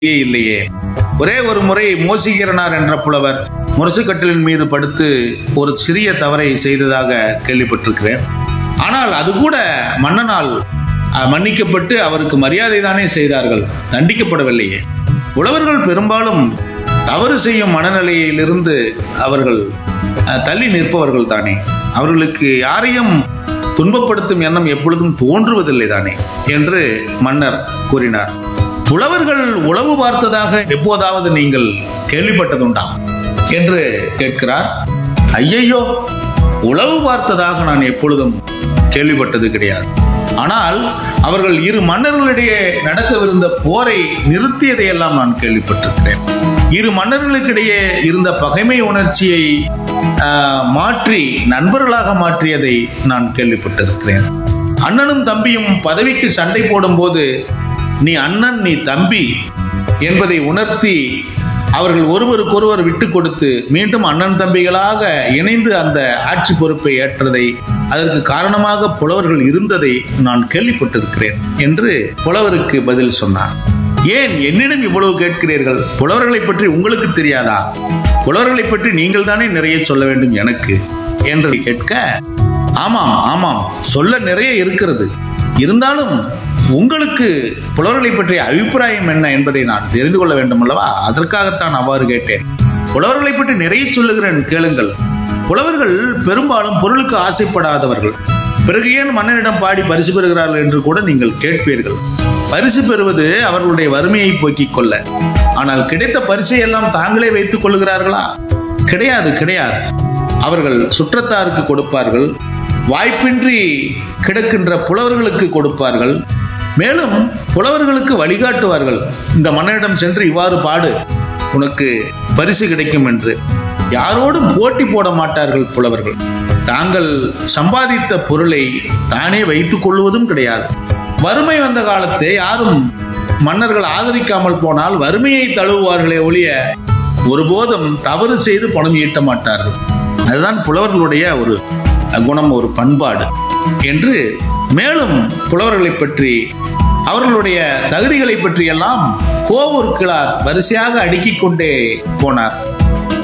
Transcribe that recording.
இல்லையே இல்லையே ஒரே ஒரு முறை மோசிகரனார் என்ற புலவர் முரசுக்கட்டிலின் மீது படுத்து ஒரு சிறிய தவறை செய்ததாக கேள்விப்பட்டிருக்கிறேன் ஆனால் அது கூட மன்னனால் அஹ், மன்னிக்கப்பட்டு அவருக்கு மரியாதை தானே செய்தார்கள் தண்டிக்கப்படவில்லையே புலவர்கள் பெரும்பாலும் தவறு செய்யும் மனநிலையிலிருந்து அவர்கள் அஹ், தள்ளி நிற்பவர்கள் தானே அவர்களுக்கு யாரையும் துன்பப்படுத்தும் எண்ணம் எப்பொழுதும் தோன்றுவதில்லை தானே என்று மன்னர் கூறினார் புலவர்கள் உளவு பார்த்ததாக எப்போதாவது நீங்கள் கேள்விப்பட்டதுண்டா என்று கேட்கிறார் ஐயையோ உளவு பார்த்ததாக நான் எப்பொழுதும் கேள்விப்பட்டது கிடையாது ஆனால் அவர்கள் இரு மன்னர்களிடையே நடக்கவிருந்த போரை நிறுத்தியதையெல்லாம் நான் கேள்விப்பட்டிருக்கிறேன் இரு மன்னர்களுக்கிடையே இருந்த பகைமை உணர்ச்சியை ஆஹ், மாற்றி நண்பர்களாக மாற்றியதை நான் கேள்விப்பட்டிருக்கிறேன் அண்ணனும் தம்பியும் பதவிக்கு சண்டை போடும்போது நீ அண்ணன் நீ தம்பி என்பதை உணர்த்தி அவர்கள் ஒருவருக்கொருவர் விட்டு கொடுத்து மீண்டும் அண்ணன் தம்பிகளாக இணைந்து அந்த ஆட்சி பொறுப்பை ஏற்றதை அதற்கு காரணமாக புலவர்கள் இருந்ததை நான் கேள்விப்பட்டிருக்கிறேன் என்று புலவருக்கு பதில் சொன்னார் ஏன் என்னிடம் இவ்வளவு கேட்கிறீர்கள் புலவர்களை பற்றி உங்களுக்கு தெரியாதா புலவர்களை பற்றி நீங்கள் தானே நிறைய சொல்ல வேண்டும் எனக்கு என்று கேட்க ஆமாம் ஆமாம் சொல்ல நிறைய இருக்கிறது இருந்தாலும் உங்களுக்கு புலவர்களை பற்றிய அபிப்பிராயம் என்ன என்பதை நான் தெரிந்து கொள்ள வேண்டும் அல்லவா அதற்காகத்தான் அவ்வாறு கேட்டேன் புலவர்களை பற்றி நிறைய சொல்லுகிறேன் கேளுங்கள் புலவர்கள் பெரும்பாலும் பொருளுக்கு ஆசைப்படாதவர்கள் பிறகு ஏன் மன்னனிடம் பாடி பரிசு பெறுகிறார்கள் என்று கூட நீங்கள் கேட்பீர்கள் பரிசு பெறுவது அவர்களுடைய வறுமையை போக்கிக் கொள்ள ஆனால் கிடைத்த பரிசை எல்லாம் தாங்களே வைத்துக் கொள்ளுகிறார்களா கிடையாது கிடையாது அவர்கள் சுற்றத்தாருக்கு கொடுப்பார்கள் வாய்ப்பின்றி கிடக்கின்ற புலவர்களுக்கு கொடுப்பார்கள் மேலும் புலவர்களுக்கு வழிகாட்டுவார்கள் இந்த மன்னனிடம் சென்று இவ்வாறு பாடு உனக்கு பரிசு கிடைக்கும் என்று யாரோடும் போட்டி போட மாட்டார்கள் புலவர்கள் தாங்கள் சம்பாதித்த பொருளை தானே வைத்துக் கொள்வதும் கிடையாது வறுமை வந்த காலத்தை யாரும் மன்னர்கள் ஆதரிக்காமல் போனால் வறுமையை தழுவுவார்களே ஒழிய ஒருபோதும் தவறு செய்து பணம் ஈட்ட மாட்டார்கள் அதுதான் புலவர்களுடைய ஒரு குணம் ஒரு பண்பாடு என்று மேலும் புலவர்களை பற்றி அவர்களுடைய தகுதிகளை பற்றியெல்லாம் கோவூர் கிழார் வரிசையாக அடுக்கிக் கொண்டே போனார்